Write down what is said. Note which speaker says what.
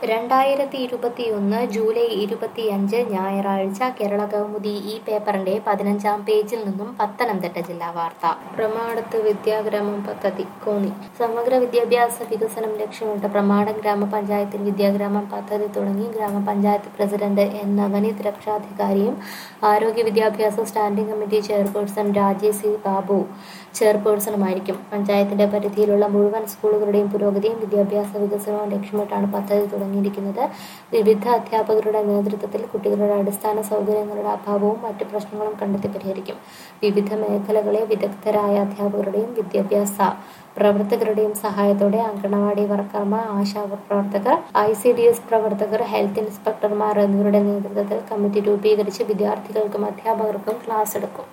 Speaker 1: രണ്ടായിരത്തി ഇരുപത്തിയൊന്ന് ജൂലൈ ഇരുപത്തിയഞ്ച് ഞായറാഴ്ച കേരള കൗമുദി ഈ പേപ്പറിന്റെ പതിനഞ്ചാം പേജിൽ നിന്നും പത്തനംതിട്ട ജില്ലാ വാർത്ത പ്രമാടത്ത് വിദ്യാഗ്രാമം പദ്ധതി കോന്നി സമഗ്ര വിദ്യാഭ്യാസ വികസനം ലക്ഷ്യമിട്ട് പ്രമാടം ഗ്രാമപഞ്ചായത്തിൽ വിദ്യാഗ്രാമം പദ്ധതി തുടങ്ങി ഗ്രാമപഞ്ചായത്ത് പ്രസിഡന്റ് എൻ നവനീത് രക്ഷാധികാരിയും ആരോഗ്യ വിദ്യാഭ്യാസ standing committee chairperson Rajesh C Babu ചെയർപേഴ്സണുമായിരിക്കും പഞ്ചായത്തിന്റെ പരിധിയിലുള്ള മുഴുവൻ സ്കൂളുകളുടെയും പുരോഗതിയും വിദ്യാഭ്യാസ വികസനവും ലക്ഷ്യമിട്ടാണ് പദ്ധതി തുടങ്ങിയിരിക്കുന്നത് വിവിധ അധ്യാപകരുടെ നേതൃത്വത്തിൽ കുട്ടികളുടെ അടിസ്ഥാന സൗകര്യങ്ങളുടെ അഭാവവും മറ്റു പ്രശ്നങ്ങളും കണ്ടെത്തി പരിഹരിക്കും വിവിധ മേഖലകളെ വിദഗ്ധരായ അധ്യാപകരുടെയും വിദ്യാഭ്യാസ പ്രവർത്തകരുടെയും സഹായത്തോടെ അങ്കണവാടി വർക്കർമാർ ആശാ പ്രവർത്തകർ ഐ സി ഡി എസ് പ്രവർത്തകർ ഹെൽത്ത് ഇൻസ്പെക്ടർമാർ എന്നിവരുടെ നേതൃത്വത്തിൽ കമ്മിറ്റി രൂപീകരിച്ച് വിദ്യാർത്ഥികൾക്കും അധ്യാപകർക്കും ക്ലാസ് എടുക്കും